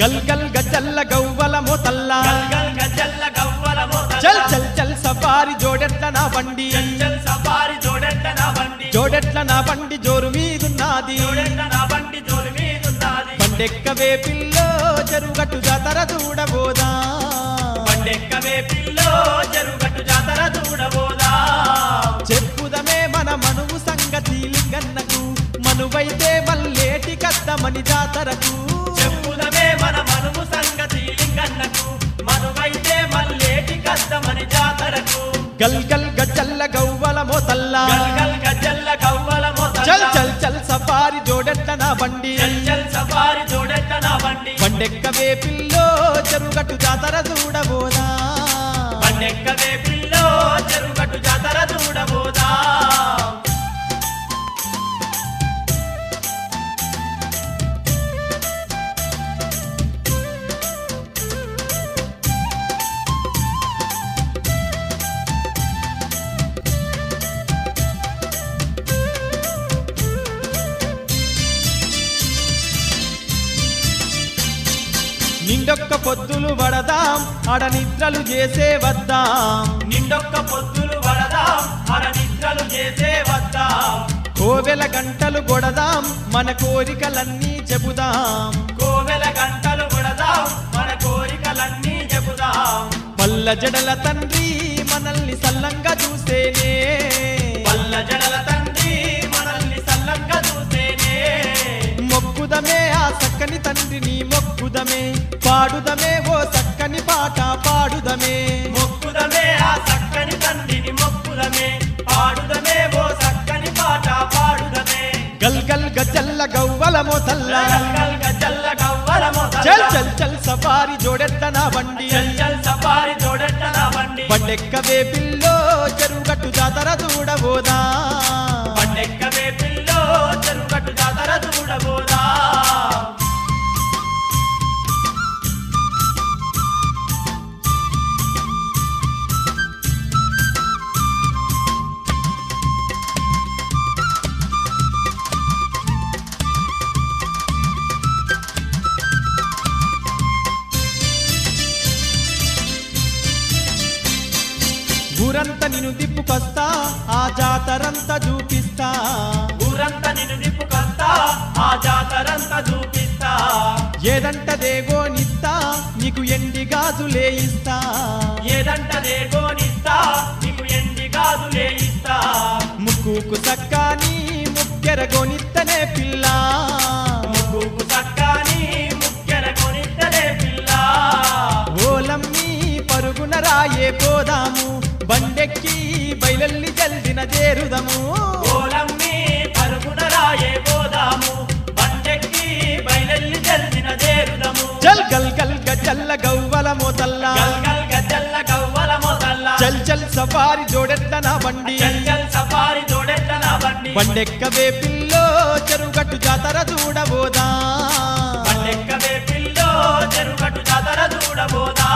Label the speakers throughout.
Speaker 1: గల్ గల్ గజల్ల గవ్వల మోతల్ల
Speaker 2: గల్గల్ గజ్జల్ల గవ్వల మోతల్ల.
Speaker 1: చల్ చల్ చల్ సఫారి జోడెట్ల నా బండి
Speaker 2: చల్ చల్ సఫారి జోడెట్ట నా బండి
Speaker 1: జోడెట్ల నా బండి జోరు మీదున్నది
Speaker 2: జోడెట్ట నా బండి జోరు మీదున్నది
Speaker 1: బండెక్కవే పిల్లో చెరుగట్టు జాతర చూడబోదా
Speaker 2: బండెక్కవే పిల్లో చెరుగట్టు జాతర చూడబోదా
Speaker 1: చెప్పుదమే మన మనువు సంగతి లింగన్నకు మనువైతే మల్లేటి కద్దమని జాతరకు
Speaker 2: చెప్పుదమే మన మనుము సంగతి లింగన్నకు మనువైతే మల్లేటి కష్టమని జాతరకు
Speaker 1: గల్ గల్ గజల్ల గవ్వల మోతల్ల
Speaker 2: గల్గల్ గజ్జల్ల గవ్వల మోతల్ల.
Speaker 1: చల్ చల్ చల్ సఫారి జోడెట్ల నా బండి
Speaker 2: చల్ చల్ సఫారి జోడెట్ట నా బండి
Speaker 1: బండెక్కవే పిల్లో చెరుగట్టు జాతర చూడబోదా
Speaker 2: బండెక్కవే పిల్లో చెరుగట్టు జాతర చూడబోదా
Speaker 1: నిండొక్క పొద్దులు పడదాం ఆడ నిద్రలు చేసే వద్దాం
Speaker 2: నిండొక్క పొద్దులు వడదాం మన నిద్రలు చేసే వద్దాం
Speaker 1: కోవెల గంటలు కొడదాం మన కోరికలన్నీ చెబుదాం
Speaker 2: కోవెల గంటలు కొడదాం మన కోరికలన్నీ చెబుదాం
Speaker 1: పల్ల జడల తండ్రి మనల్ని సల్లంగా చూసేనే
Speaker 2: పల్ల జడల తండ్రి మనల్ని సల్లంగా చూసేనే
Speaker 1: మొక్కుదమే ఆ చక్కని తండ్రిని మొక్కుదమే పాడుదమే ఓ చక్కని పాట పాడుదమే
Speaker 2: మొక్కుదమే ఆ చక్కని తండ్రిని మొక్కుదమే పాడుదమే ఓ చక్కని పాట పాడుదమే
Speaker 1: గల్ గల్ గజల్ల గవ్వల మోతల్ల
Speaker 2: గల్గల్ గజ్జల్ల గవ్వల మోతల్ల.
Speaker 1: చల్ చల్ చల్ సఫారి జోడెట్ట నా బండి
Speaker 2: చల్ చల్ సఫారి జోడెట్ట నా బండి
Speaker 1: బండెక్కవే పిల్లో చెరుగట్టు జాతర చూడబోదా
Speaker 2: పండెక్కవే పిల్లో చెరుగట్టు జాతర చూడబోదా
Speaker 1: ఊరంతా నిన్ను దిప్పుకొస్తా ఆ జాతరంతా చూపిస్తా
Speaker 2: ఊరంతా నిన్ను నిప్పుకొస్తా ఆ జాతరంతా చూపిస్తా
Speaker 1: ఏదంటదేగో నిస్తా నీకు ఎండి గాజులే ఇస్తా
Speaker 2: ఏదంటదే గోనిస్తా నీకు ఎండి గాజులే ఇస్తా
Speaker 1: ముక్కుకు సక్కాని ముక్కెర గోనిత్తనే పిల్ల
Speaker 2: ముగ్గుకు చక్కని ముక్కెర కొనిద్దలే పిల్ల
Speaker 1: ఓలమ్మి పరుగున రాయే పోదాము బండెక్కి బయలల్లి జల్దిన చేరుదము
Speaker 2: ఓలమ్మి పరుగున రాయే పోదాము బండెక్కి బయలెల్లి జల్దిన చేరుదము
Speaker 1: చల్ గల్ గల్ గజల్ల గవ్వల మోతల్ల
Speaker 2: గల్గల్ గజ్జల్ల గవ్వల మొదల్ల
Speaker 1: చల్ చల్ సఫారి జోడెట్ల నా బండి
Speaker 2: చల్ చల్ సఫారి జోడెట్ట నా బండి
Speaker 1: బండెక్కవే పిల్లో చెరుగట్టు జాతర చూడబోదా
Speaker 2: బండెక్కవే పిల్లో చెరుగట్టు జాతర చూడబోదా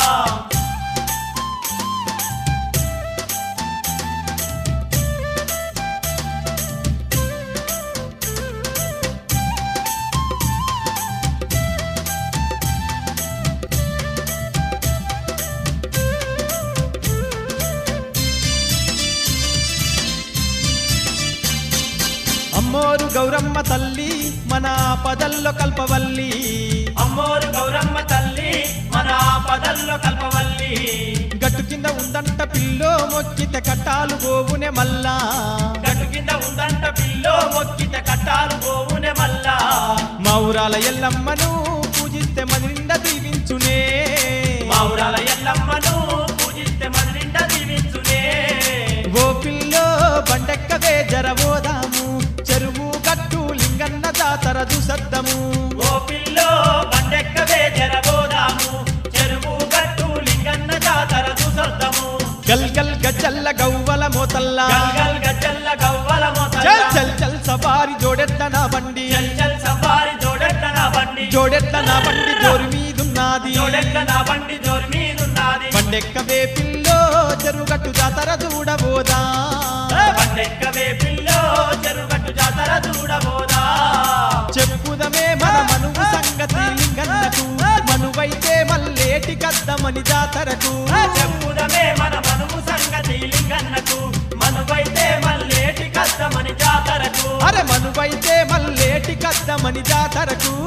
Speaker 1: అమ్మోరు గౌరమ్మ తల్లి మన పదల్లో కల్పవల్లి
Speaker 2: అమ్మోరు గౌరమ్మ తల్లి మన పదల్లో కల్పవల్లి
Speaker 1: గట్టు కింద ఉందంట పిల్లో మొక్కితే కట్టాలు గోవునే మల్లా
Speaker 2: గట్టు కింద ఉందంట పిల్లో మొక్కిత కట్టాలు పోవునే మల్లా
Speaker 1: మా ఊరాల ఎల్లమ్మను పూజిస్తే మది నిండా దీవించునే
Speaker 2: మావురాల ఎల్లమ్మను పూజిస్తే మన నిండా దీవించునే
Speaker 1: ఓ పిల్లో బండెక్కవే జరబోదాము చెరువు గట్టు లింగన్న జాతర చూసద్దము
Speaker 2: ఓ పిల్లో బండెక్కవే జరబోదాము చెరువు గట్టు లింగన్న జాతర చూసొద్దాము
Speaker 1: గల్ గల్ గజల్ల గవ్వల మోతల్ల
Speaker 2: గల్గల్ గజ్జల్ల గవ్వల మోతల్ల.
Speaker 1: చల్ చల్ చల్ సఫారి జోడెట్ల నా బండి
Speaker 2: చల్ చల్ సఫారి జోడెట్ల నా బండి
Speaker 1: జోడెట్ల నా బండి జోరు మీదున్నది
Speaker 2: జోడెట్ల నా బండి జోరు మీదున్నది
Speaker 1: బండెక్కవే పిల్లో చెరుగట్టు జాతర చూడబోదా
Speaker 2: బండెక్కవే పిల్లో చెరుగట్టు జాతర చూడబోదా
Speaker 1: చెప్పుదమే మన మనువు సంగతి లింగన్నకు కద్దమని జాతరకు
Speaker 2: చెప్పుదమే మన మనువు సంగతి లింగన్నకు మనువైతే మల్లేటి కద్దమని జాతరకు
Speaker 1: అరే మనువైతే మల్లేటి కద్దమని జాతరకు